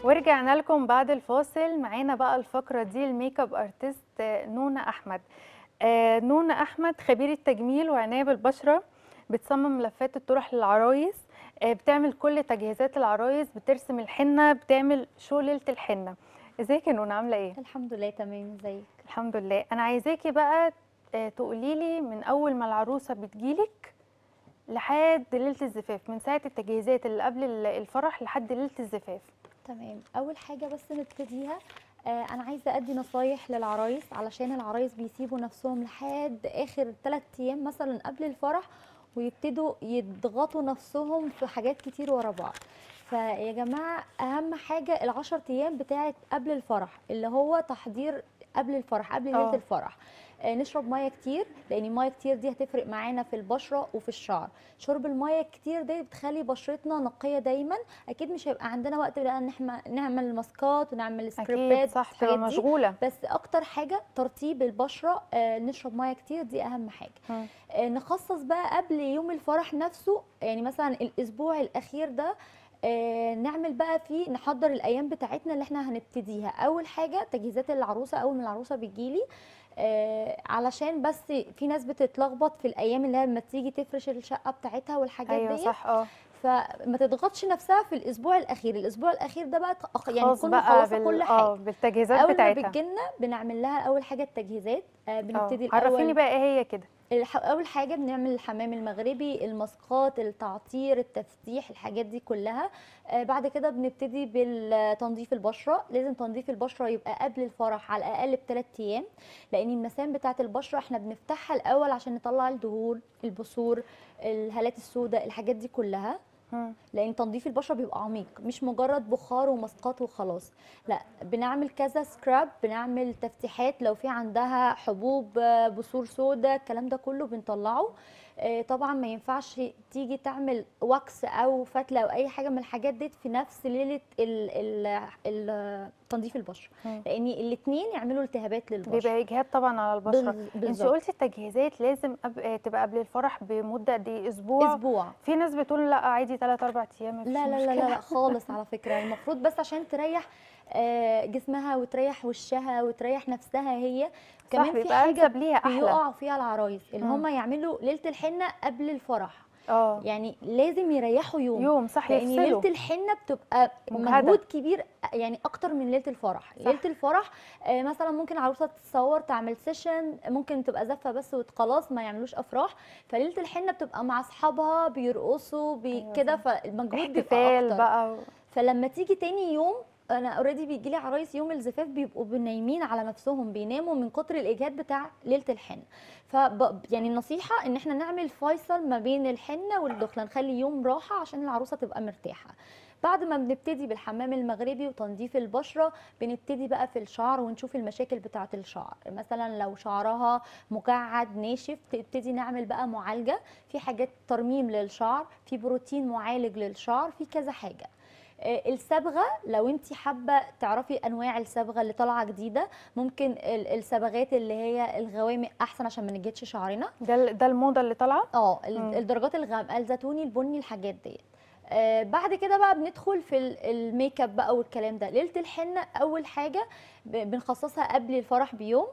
ورجعنا لكم بعد الفاصل معانا بقى الفقرة دي الميك اب ارتست آه، نونا أحمد آه، نونا أحمد خبيرة تجميل وعناية بالبشرة بتصمم ملفات الطرح للعرايس آه، بتعمل كل تجهيزات العرايس بترسم الحنة بتعمل شو ليلة الحنة ازيك يا نونا عاملة ايه؟ الحمد لله تمام ازيك الحمد لله أنا عايزاكي بقى آه، تقولي لي من أول ما العروسة بتجيلك لحد ليلة الزفاف من ساعة التجهيزات اللي قبل ال- الفرح لحد ليلة الزفاف تمام اول حاجه بس نبتديها آه انا عايزه ادي نصايح للعرايس علشان العرايس بيسيبوا نفسهم لحد اخر 3 ايام مثلا قبل الفرح ويبتدوا يضغطوا نفسهم في حاجات كتير ورا بعض فيا جماعه اهم حاجه العشر ايام بتاعت قبل الفرح اللي هو تحضير قبل الفرح قبل ليله آه. الفرح آه، نشرب ميه كتير لان الميه كتير دي هتفرق معانا في البشره وفي الشعر شرب الميه كتير دي بتخلي بشرتنا نقيه دايما اكيد مش هيبقى عندنا وقت بقى ان احنا نعمل ماسكات ونعمل أكيد سكريبات صح الحاجات تبقى دي. مشغولة بس اكتر حاجه ترطيب البشره آه نشرب ميه كتير دي اهم حاجه مم. آه نخصص بقى قبل يوم الفرح نفسه يعني مثلا الاسبوع الاخير ده آه نعمل بقى فيه نحضر الايام بتاعتنا اللي احنا هنبتديها اول حاجه تجهيزات العروسه اول ما العروسه بتجيلي آه علشان بس في ناس بتتلخبط في الايام اللي هي لما تيجي تفرش الشقه بتاعتها والحاجات ايوه دي صح اه فما تضغطش نفسها في الاسبوع الاخير الاسبوع الاخير ده بقى تق- يعني خاص تكون بقى مخلصه بال... كل اه حاجه بالتجهيزات اول ما بتاعتها بتجيلنا بنعمل لها اول حاجه التجهيزات آه اه بنبتدي عرفيني الاول بقى ايه هي كده الح- اول حاجه بنعمل الحمام المغربي الماسكات التعطير التفتيح الحاجات دي كلها آه بعد كده بنبتدي بالتنظيف البشره لازم تنظيف البشره يبقى قبل الفرح على الاقل بثلاث ايام لان المسام بتاعه البشره احنا بنفتحها الاول عشان نطلع الدهون البثور الهالات السوداء الحاجات دي كلها مم. لان تنظيف البشره بيبقى عميق مش مجرد بخار وماسكات وخلاص لا بنعمل كذا سكراب بنعمل تفتيحات لو في عندها حبوب آه، بثور سودا الكلام ده كله بنطلعه آه، طبعا ما ينفعش تيجي تعمل واكس او فتله او اي حاجه من الحاجات دي في نفس ليله ال- ال- ال- تنظيف البشره مم. لان الاثنين يعملوا التهابات للبشره بيبقى اجهاد طبعا على البشره بال- انت بالظبط. قلتي التجهيزات لازم أب... آه، تبقى قبل الفرح بمده قد ايه اسبوع اسبوع في ناس بتقول لا عادي 3 4 ايام مفيش لا لا لا لا, مشكلة. لا خالص على فكره المفروض بس عشان تريح آه، جسمها وتريح وشها وتريح نفسها هي صح كمان في بيبقى حاجه انسب ليها احلى بيقعوا فيها العرايس اللي مم. هم يعملوا ليله الحنه قبل الفرح اه يعني لازم يريحوا يوم يوم صح لان يفصلوا ليله الحنه بتبقى مجهدة. مجهود كبير يعني اكتر من ليله الفرح صح. ليله الفرح آه، مثلا ممكن عروسه تتصور تعمل سيشن ممكن تبقى زفه بس وخلاص ما يعملوش افراح فليله الحنه بتبقى مع اصحابها بيرقصوا بي أيوة كده صح. فالمجهود بيبقى احتفال اكتر بقى و... فلما تيجي تاني يوم انا اوريدي بيجي لي عرايس يوم الزفاف بيبقوا نايمين على نفسهم بيناموا من كتر الاجهاد بتاع ليله الحنه ف يعني النصيحه ان احنا نعمل فيصل ما بين الحنه والدخله نخلي يوم راحه عشان العروسه تبقى مرتاحه بعد ما بنبتدي بالحمام المغربي وتنظيف البشره بنبتدي بقى في الشعر ونشوف المشاكل بتاعه الشعر مثلا لو شعرها مجعد ناشف تبتدي نعمل بقى معالجه في حاجات ترميم للشعر في بروتين معالج للشعر في كذا حاجه آه، الصبغه لو انت حابه تعرفي انواع الصبغه اللي طالعه جديده ممكن ال- الصبغات اللي هي الغوامق احسن عشان ما نجدش شعرنا ده ال- ده الموضه اللي طالعه اه ال- مم. الدرجات الغامقه الزيتوني البني الحاجات ديت آه بعد كده بقى بندخل في ال- الميك اب بقى والكلام ده ليله الحنه اول حاجه ب- بنخصصها قبل الفرح بيوم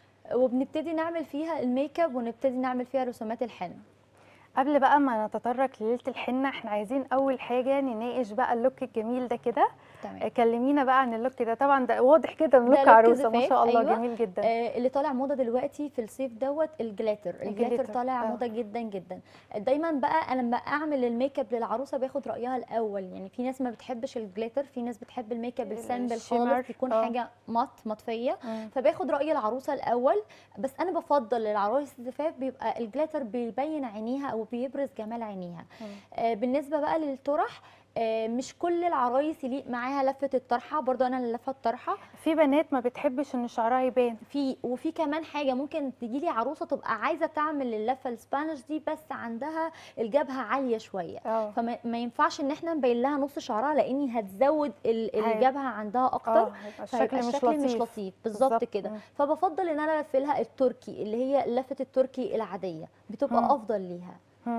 وبنبتدي نعمل فيها الميك اب ونبتدي نعمل فيها رسومات الحنه قبل بقى ما نتطرق لليله الحنه احنا عايزين اول حاجه نناقش بقى اللوك الجميل ده كده تمام كلمينا بقى عن اللوك ده طبعا ده واضح جدا لوك لوك عروسه ما زفاف، شاء الله أيوة. جميل جدا آه، اللي طالع موضه دلوقتي في الصيف دوت الجلاتر الجلاتر الجليتر، طالع آه. موضه جدا جدا دايما بقى انا لما اعمل الميك اب للعروسه باخد رايها الاول يعني في ناس ما بتحبش الجليتر في ناس بتحب الميك اب السامبل الشيمر، خالص يكون آه. حاجه مط مطفيه مم. فباخد راي العروسه الاول بس انا بفضل للعرايس الزفاف بيبقى الجلاتر بيبين عينيها او بيبرز جمال عينيها مم. آه، بالنسبه بقى للطرح آه، مش كل العرايس يليق معاها لفه الطرحه برضو انا اللي لفه الطرحه في بنات ما بتحبش ان شعرها يبان في وفي كمان حاجه ممكن تجي لي عروسه تبقى عايزه تعمل اللفه السبانش دي بس عندها الجبهه عاليه شويه اه فما ما ينفعش ان احنا نبين لها نص شعرها لاني هتزود ال- هي- الجبهه عندها اه اكتر هيبقى فيبقى الشكل مش الشكل لطيف مش لطيف بالظبط بالظبط. كده مم. فبفضل ان انا الفلها التركي اللي هي لفه التركي العاديه بتبقى مم. افضل ليها مم.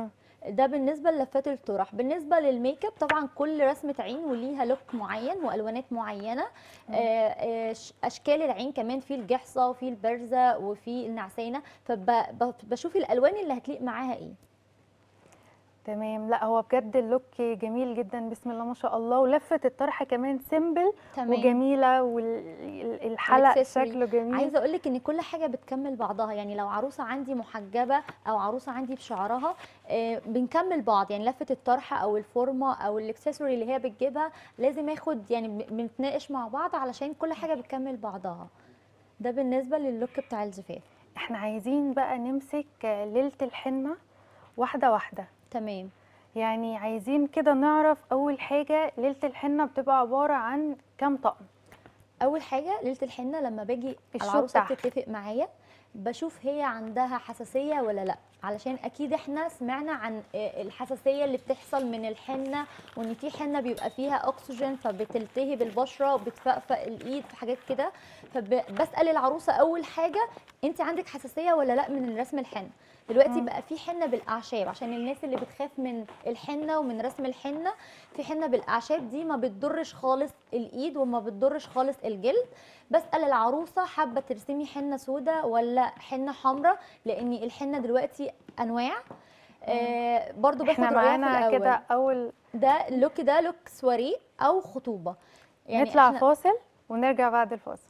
ده بالنسبه للفات الطرح بالنسبه للميك اب طبعا كل رسمه عين وليها لوك معين والوانات معينه مم. آه، آه، ش- اشكال العين كمان في الجحصه وفي البرزه وفي النعسانه فبشوف الالوان اللي هتليق معاها ايه تمام لا هو بجد اللوك جميل جدا بسم الله ما شاء الله ولفه الطرحه كمان سيمبل تمام وجميله والحلق والإكسسوري. شكله جميل عايزه اقول لك ان كل حاجه بتكمل بعضها يعني لو عروسه عندي محجبه او عروسه عندي بشعرها آه، بنكمل بعض يعني لفه الطرحه او الفورمه او الاكسسوري اللي هي بتجيبها لازم اخد يعني ب- بنتناقش مع بعض علشان كل حاجه بتكمل بعضها ده بالنسبه للوك بتاع الزفاف احنا عايزين بقى نمسك ليله الحنه واحده واحده تمام يعني عايزين كده نعرف اول حاجه ليله الحنه بتبقى عباره عن كام طقم اول حاجه ليله الحنه لما باجي الشو العروسه بتاعها. بتتفق معايا بشوف هي عندها حساسيه ولا لا علشان اكيد احنا سمعنا عن آه، الحساسيه اللي بتحصل من الحنه وان في حنه بيبقى فيها اكسجين فبتلتهب البشره وبتفقفق الايد في حاجات كده فبسال العروسه اول حاجه انت عندك حساسيه ولا لا من رسم الحنه دلوقتي مم. بقى في حنه بالاعشاب عشان الناس اللي بتخاف من الحنه ومن رسم الحنه في حنه بالاعشاب دي ما بتضرش خالص الايد وما بتضرش خالص الجلد بسال العروسه حابه ترسمي حنه سوداء ولا حنه حمراء لان الحنه دلوقتي انواع آه برضو باخد احنا رايها في معانا الاول كده اول ده اللوك ده لوك سواريه او خطوبه يعني نطلع إحنا- فاصل ونرجع بعد الفاصل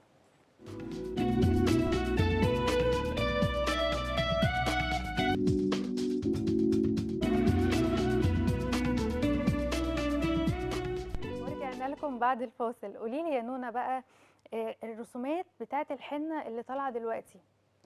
ورجعنا لكم بعد الفاصل قولي لي يا نونا بقى آه، الرسومات بتاعت الحنه اللي طالعه دلوقتي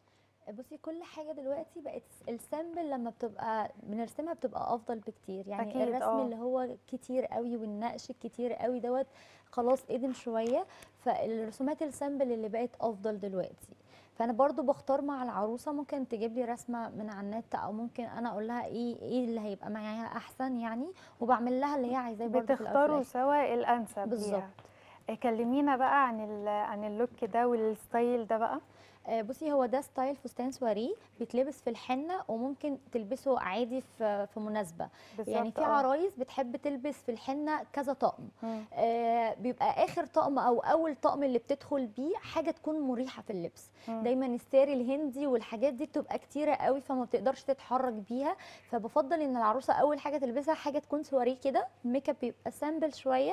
بصي كل حاجه دلوقتي بقت السامبل لما بتبقى بنرسمها بتبقى افضل بكتير يعني أكيد، الرسم آه. اللي هو كتير قوي والنقش الكتير قوي دوت خلاص قدم شويه فالرسومات السامبل اللي بقت افضل دلوقتي فانا برضو بختار مع العروسه ممكن تجيب لي رسمه من على النت او ممكن انا اقول لها ايه ايه اللي هيبقى معايا احسن يعني وبعمل لها اللي هي عايزاه برضو في الأول وفي بتختاروا الآخر. سوا الانسب بالظبط. ليها. آه، كلمينا بقى عن ال- عن اللوك ده والستايل ده بقى آه، بصي هو ده ستايل فستان سواريه بيتلبس في الحنه وممكن تلبسه عادي في في مناسبه يعني بالظبط في آه. عرايس بتحب تلبس في الحنه كذا طقم مم. آه بيبقى اخر طقم او اول طقم اللي بتدخل بيه حاجه تكون مريحه في اللبس مم. دايما الساري الهندي والحاجات دي بتبقى كتيره قوي فما بتقدرش تتحرك بيها فبفضل ان العروسه اول حاجه تلبسها حاجه تكون سواريه كده الميك اب بيبقى سامبل شويه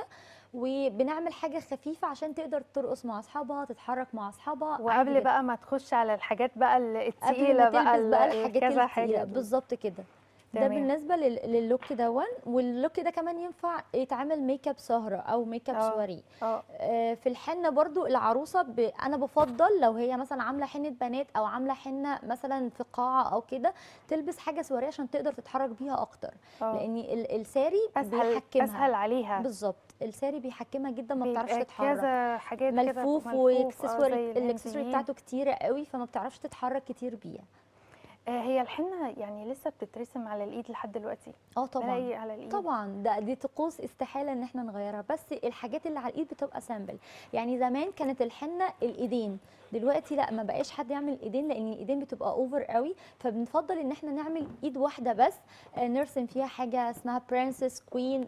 وبنعمل حاجه خفيفه عشان تقدر ترقص مع اصحابها تتحرك مع اصحابها عادي وقبل جداً. بقى ما تخش على الحاجات بقى ال- قبل التقيله ما بقى تلبس بقى ال- الحاجات كذا حاجه التقيله دول. بالظبط كده ده تمام. بالنسبه لل- لللوك دون واللوك ده كمان ينفع يتعمل ميك اب سهره او ميك اب آه. سواريه اه آه، في الحنه برضو العروسه ب... انا بفضل لو هي مثلا عامله حنه بنات او عامله حنه مثلا في قاعه او كده تلبس حاجه سواريه عشان تقدر تتحرك بيها اكتر اه لان ال- الساري اسهل بيحكمها اسهل عليها بالظبط الساري بيحكمها جدا ما بيبقى بتعرفش تتحرك كذا حاجات كده ملفوف ملفوف، آه، واكسسواري زي الاكسسواري الهنديين. بتاعته كتيره قوي فما بتعرفش تتحرك كتير بيها آه، هي الحنه يعني لسه بتترسم على الايد لحد دلوقتي اه طبعا بلاقي على الايد طبعا ده دي طقوس استحاله ان احنا نغيرها بس الحاجات اللي على الايد بتبقى سامبل يعني زمان كانت الحنه الايدين دلوقتي لا ما بقاش حد يعمل ايدين لان الايدين بتبقى اوفر قوي فبنفضل ان احنا نعمل ايد واحده بس آه، نرسم فيها حاجه اسمها برنسس كوين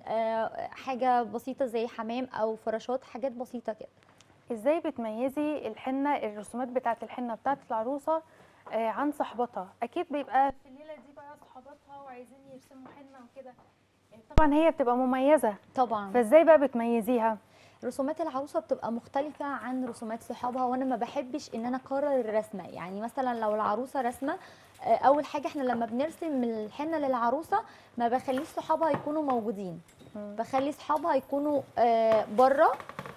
حاجه بسيطه زي حمام او فراشات حاجات بسيطه كده ازاي بتميزي الحنه الرسومات بتاعه الحنه بتاعه العروسه آه، عن صاحبتها اكيد بيبقى في الليله دي بقى صحاباتها وعايزين يرسموا حنه وكده طبعا هي بتبقى مميزه طبعا فازاي بقى بتميزيها رسومات العروسه بتبقى مختلفه عن رسومات صحابها وانا ما بحبش ان انا اكرر الرسمه يعني مثلا لو العروسه رسمه آه، اول حاجه احنا لما بنرسم الحنه للعروسه ما بخليش صحابها يكونوا موجودين مم. بخلي صحابها يكونوا بره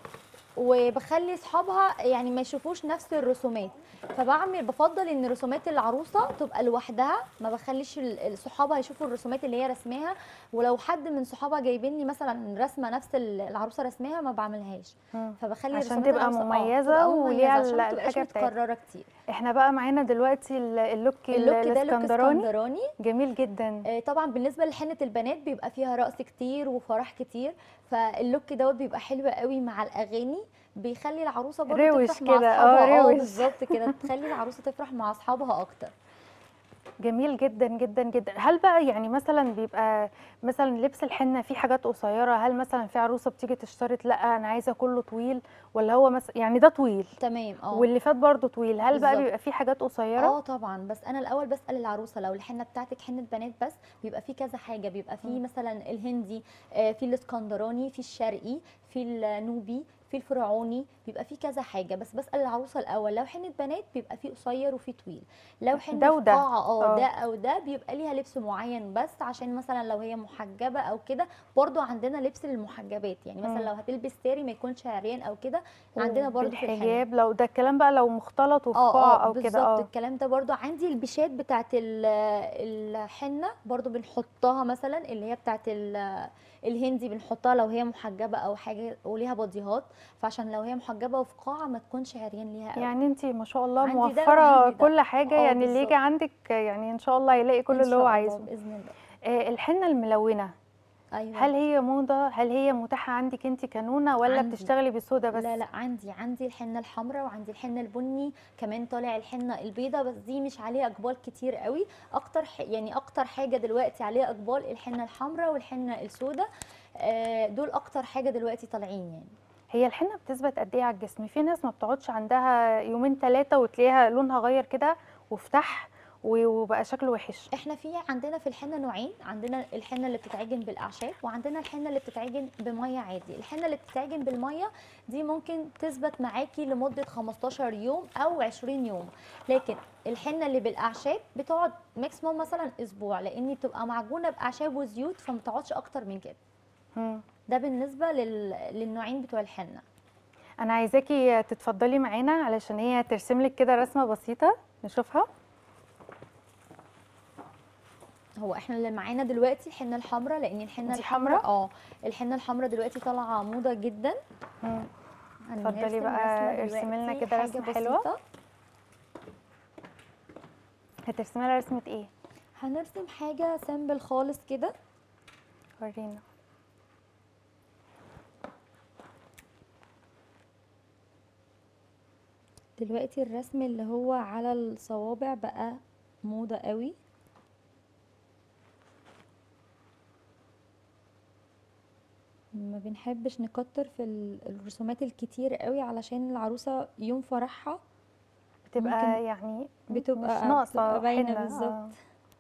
وبخلي صحابها يعني ما يشوفوش نفس الرسومات فبعمل بفضل ان رسومات العروسه تبقى لوحدها ما بخليش ال- ال- صحابها يشوفوا الرسومات اللي هي رسماها ولو حد من صحابها جايبين لي مثلا رسمه نفس ال- العروسه رسماها ما بعملهاش مم. فبخلي عشان رسومات تبقى العروسة- آه، مميزة تبقى وليها مميزة عشان ال- ما تبقاش الحاجة بتاعتها. متكرره كتير احنا بقى معانا دلوقتي ال- اللوك اللوك ده لوك الاسكندراني اسكندراني جميل جدا آه، طبعا بالنسبه لحنه البنات بيبقى فيها رقص كتير وفرح كتير فاللوك دوت بيبقى حلو قوي مع الاغاني بيخلي العروسه برضه روش تفرح مع كده، اه، اصحابها اه روش. بالظبط كده تخلي العروسه تفرح مع اصحابها اكتر جميل جدا جدا جدا هل بقى يعني مثلا بيبقى مثلا لبس الحنه فيه حاجات قصيره هل مثلا في عروسه بتيجي تشترط لا انا عايزه كله طويل ولا هو مثلا يعني ده طويل تمام اه واللي فات برضه طويل هل بقى بالظبط. بيبقى فيه حاجات قصيره اه طبعا بس انا الاول بسال العروسه لو الحنه بتاعتك حنه بنات بس بيبقى في كذا حاجه بيبقى في مم. مثلا الهندي آه، في الاسكندراني في الشرقي في النوبي في الفرعوني بيبقى في كذا حاجه بس بسال العروسه الاول لو حنه بنات بيبقى في قصير وفي طويل لو حنه ده وده. قاعه اه آه. ده او ده بيبقى ليها لبس معين بس عشان مثلا لو هي محجبه او كده برضو عندنا لبس للمحجبات يعني مثلا مم. لو هتلبس ساري ما يكونش عريان او كده عندنا برضو في الحنة. الحجاب لو ده الكلام بقى لو مختلط وفي اه قاع اه او كده بالظبط اه الكلام ده برضو عندي البيشات بتاعت ال- الحنه برضو بنحطها مثلا اللي هي بتاعت ال- الهندي بنحطها لو هي محجبه او حاجه وليها باديهات فعشان لو هي محجبه وفي قاعه ما تكونش عريان ليها قوي يعني انت ما شاء الله عندي ده موفره وعندي ده. كل حاجه اه يعني اللي يجي بالظبط. عندك يعني ان شاء الله هيلاقي كل إن اللي شاء هو الله عايزه باذن الله آه، الحنه الملونه ايوه هل هي موضه هل هي متاحه عندك انت كنونه ولا عندي. بتشتغلي بالسودا بس لا لا عندي عندي الحنه الحمراء وعندي الحنه البني كمان طالع الحنه البيضاء بس دي مش عليها اقبال كتير قوي اكتر ح... يعني اكتر حاجه دلوقتي عليها اقبال الحنه الحمراء والحنه السوداء آه، دول اكتر حاجه دلوقتي طالعين يعني هي الحنه بتثبت قد ايه على الجسم في ناس ما بتقعدش عندها يومين ثلاثه وتلاقيها لونها غير كده وفتح و- وبقى شكله وحش احنا في عندنا في الحنه نوعين عندنا الحنه اللي بتتعجن بالاعشاب وعندنا الحنه اللي بتتعجن بميه عادي الحنه اللي بتتعجن بالميه دي ممكن تثبت معاكي لمده 15 يوم او 20 يوم لكن الحنه اللي بالاعشاب بتقعد ماكسيموم مثلا اسبوع لان بتبقى معجونه باعشاب وزيوت فما تقعدش اكتر من كده مم. ده بالنسبه لل... للنوعين بتوع الحنه انا عايزاكي تتفضلي معانا علشان هي ترسم لك كده رسمه بسيطه نشوفها هو احنا اللي معانا دلوقتي الحنه الحمراء لان الحنه دي الحمراء حمراء؟ اه الحنه الحمراء دلوقتي طالعه موضه جدا مم. اتفضلي هنرسم بقى رسمة ارسمي لنا دلوقتي، كده حاجة رسمة حلوة. بسيطة. هترسمي لها رسمه ايه هنرسم حاجة سامبل خالص كده ورينا دلوقتي الرسم اللي هو على الصوابع بقى موضة قوي ما بنحبش نكتر في ال- الرسومات الكتير قوي علشان العروسة يوم فرحها بتبقى ممكن يعني بتبقى مش ناقصه بتبقى باينة حنة، آه. بالظبط.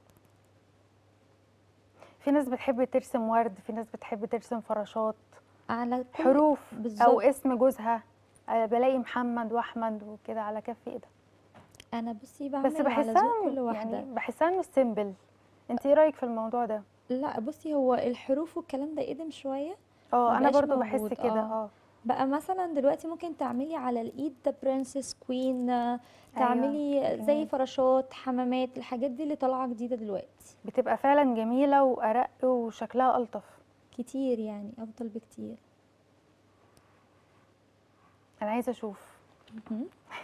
في ناس بتحب ترسم ورد في ناس بتحب ترسم فراشات على كل حروف بالظبط. او اسم جوزها آه، بلاقي محمد واحمد وكده على كف ايدها انا بصي بعمل بس على بحسها ذوق كل واحدة يعني بحسها مش سيمبل انت ايه رايك في الموضوع ده لا بصي هو الحروف والكلام ده قدم شوية اه انا مبقاش برضو بحس موجود، كده آه. اه بقى مثلا دلوقتي ممكن تعملي على الايد ده برنسس كوين تعملي زي جميل. فراشات حمامات الحاجات دي اللي طالعه جديده دلوقتي بتبقى فعلا جميله وارق وشكلها الطف كتير يعني افضل بكتير انا عايزه اشوف مهم.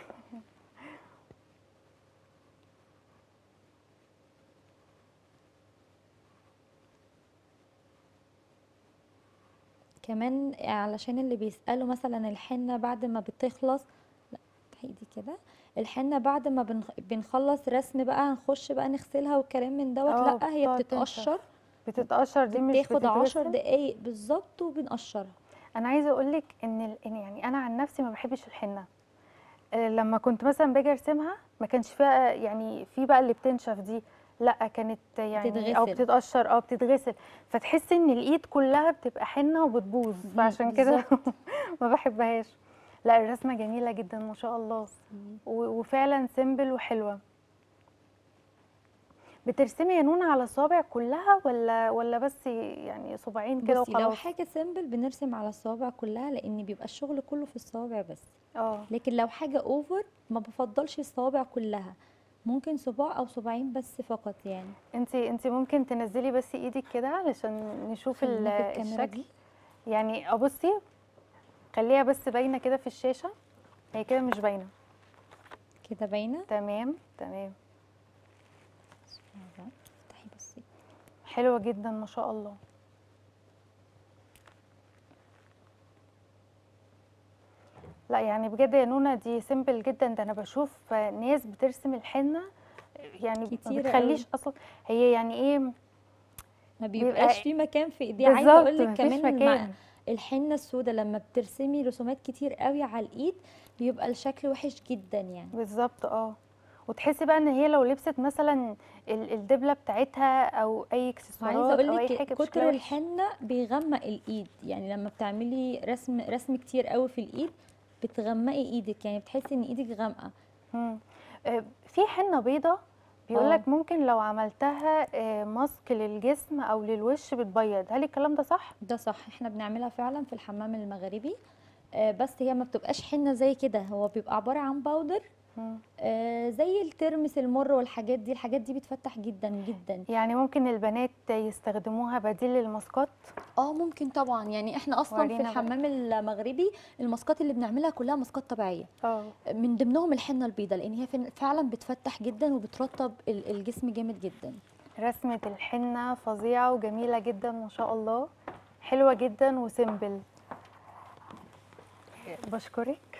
كمان علشان اللي بيسألوا مثلا الحنة بعد ما بتخلص لا ايدي كده الحنة بعد ما بنخ- بنخلص رسم بقى هنخش بقى نغسلها والكلام من دوت اه، لا هي بتقعد بتتقشر بتتقشر دي مش بتاخد عشر بتتغسل دقايق بالظبط وبنقشرها انا عايزه اقول لك ان ال- إن يعني انا عن نفسي ما بحبش الحنه آه، لما كنت مثلا باجي ارسمها ما كانش فيها يعني في بقى اللي بتنشف دي لا كانت يعني او بتتغسل. بتتقشر اه بتتغسل فتحسي ان الايد كلها بتبقى حنه وبتبوظ مم، فعشان كده بالظبط. ما بحبهاش لا الرسمه جميله جدا ما شاء الله و- وفعلا سيمبل وحلوه بترسمي يا نونا على الصوابع كلها ولا ولا بس يعني صباعين كده بصي لو وخلاص حاجه سيمبل بنرسم على الصوابع كلها لان بيبقى الشغل كله في الصوابع بس اه لكن لو حاجه اوفر ما بفضلش الصوابع كلها ممكن صباع او صباعين بس فقط يعني انت انت ممكن تنزلي بس ايدك كده علشان نشوف ال- خلينا في الكاميرا الشكل دي يعني ابصي خليها بس باينه كده في الشاشه هي كده مش باينه كده باينه تمام تمام افتحي بس حلوه جدا ما شاء الله لا يعني بجد يا نونا دي سيمبل جدا ده انا بشوف ناس بترسم الحنه يعني ما كتيرة بتخليش اصلا هي يعني ايه ما بيبقى- بيبقاش في مكان في ايديه عايزه بالظبط اقول لك مفيش كمان مع مكان الحنه السوداء لما بترسمي رسومات كتير قوي على الايد بيبقى الشكل وحش جدا يعني بالظبط اه وتحسي بقى ان هي لو لبست مثلا ال- الدبله بتاعتها او اي وعايزه اكسسوارات اقول او اي لك حاجه بشكلها كتر وحش. الحنه بيغمق الايد يعني لما بتعملي رسم رسم كتير قوي في الايد بتغمقي ايدك يعني بتحسي ان ايدك غامقه مم. آه، في حنه بيضه بيقول آه. لك ممكن لو عملتها آه، ماسك للجسم او للوش بتبيض هل الكلام ده صح ده صح احنا بنعملها فعلا في الحمام المغربي آه، بس هي ما بتبقاش حنه زي كده هو بيبقى عباره عن باودر مم. آه، زي الترمس المر والحاجات دي الحاجات دي بتفتح جدا جدا يعني ممكن البنات يستخدموها بديل للماسكات اه ممكن طبعا يعني احنا اصلا في ورينا بقى. الحمام المغربي الماسكات اللي بنعملها كلها ماسكات طبيعيه اه من ضمنهم الحنه البيضاء لان هي فن- فعلا بتفتح جدا وبترطب ال- الجسم جامد جدا رسمة الحنة فظيعة وجميلة جدا ما شاء الله حلوة جدا وسيمبل بشكرك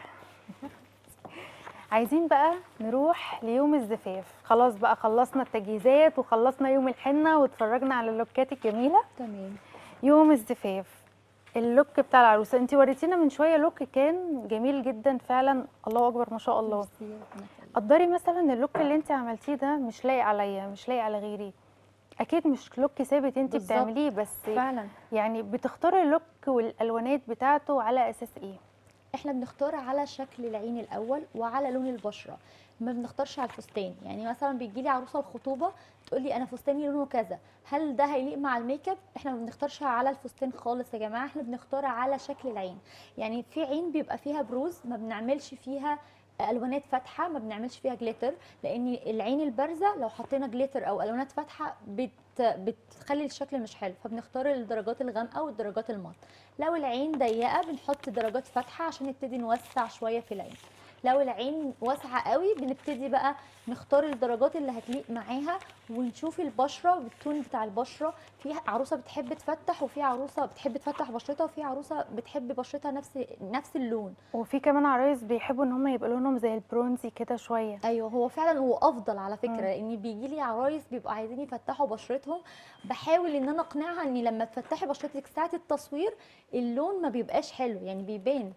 عايزين بقى نروح ليوم الزفاف خلاص بقى خلصنا التجهيزات وخلصنا يوم الحنة واتفرجنا على اللوكات الجميلة تمام يوم الزفاف اللوك بتاع العروسة انتي وريتينا من شوية لوك كان جميل جدا فعلا الله اكبر ما شاء الله ميرسي، ربنا يخليك. قدري مثلا اللوك اللي انت عملتيه ده مش لايق عليا مش لايق على غيري اكيد مش لوك ثابت انت بالظبط. بتعمليه بس فعلا يعني بتختاري اللوك والالوانات بتاعته على اساس ايه احنا بنختار على شكل العين الاول وعلى لون البشره ما بنختارش على الفستان يعني مثلا بيجي لي عروسه الخطوبه تقول لي انا فستاني لونه كذا هل ده هيليق مع الميك اب احنا ما بنختارش على الفستان خالص يا جماعه احنا بنختار على شكل العين يعني في عين بيبقى فيها بروز ما بنعملش فيها الوانات فاتحه ما بنعملش فيها جليتر لان العين البارزه لو حطينا جليتر او الوانات فاتحه بت بتخلي الشكل مش حلو فبنختار الدرجات الغامقه والدرجات المات لو العين ضيقه بنحط درجات فاتحه عشان نبتدي نوسع شويه في العين لو العين واسعه قوي بنبتدي بقى نختار الدرجات اللي هتليق معاها ونشوف البشره والتون بتاع البشره في عروسه بتحب تفتح وفي عروسه بتحب تفتح بشرتها وفي عروسه بتحب بشرتها نفس نفس اللون وفي كمان عرايس بيحبوا ان هم يبقى لونهم زي البرونزي كده شويه ايوه هو فعلا هو افضل على فكره مم. لان بيجي لي عرايس بيبقوا عايزين يفتحوا بشرتهم بحاول ان انا اقنعها ان لما تفتحي بشرتك ساعه التصوير اللون ما بيبقاش حلو يعني بيبان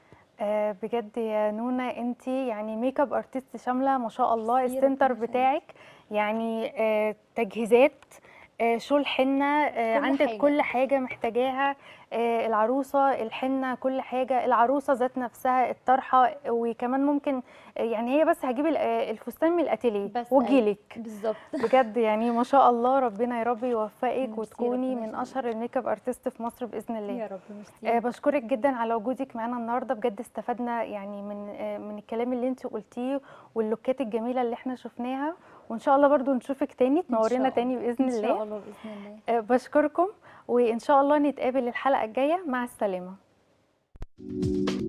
آه بجد يا نونا انت يعني ميك اب ارتست شامله ما شاء الله ميرسي، السنتر ربنا يخليك. بتاعك يعني آه تجهيزات آه شول حنه آه كل عندك حاجة. كل حاجه محتاجاها آه العروسه الحنه كل حاجه العروسه ذات نفسها الطرحه وكمان ممكن آه يعني هي بس هجيب ال- آه، الفستان من الاتيليه بس وجيلك بالظبط بجد يعني ما شاء الله ربنا يا رب يوفقك ميرسي، وتكوني ربنا من يخليك. اشهر الميك اب ارتست في مصر باذن الله يا رب ميرسي آه، بشكرك جدا على وجودك معانا النهارده بجد استفدنا يعني من آه، من الكلام اللي انت قلتيه واللوكات الجميله اللي احنا شفناها وان شاء الله برضو نشوفك تاني إن تنورينا شاء تاني باذن ان الله شاء الله باذن الله آه، بشكركم وان شاء الله نتقابل الحلقه الجايه مع السلامه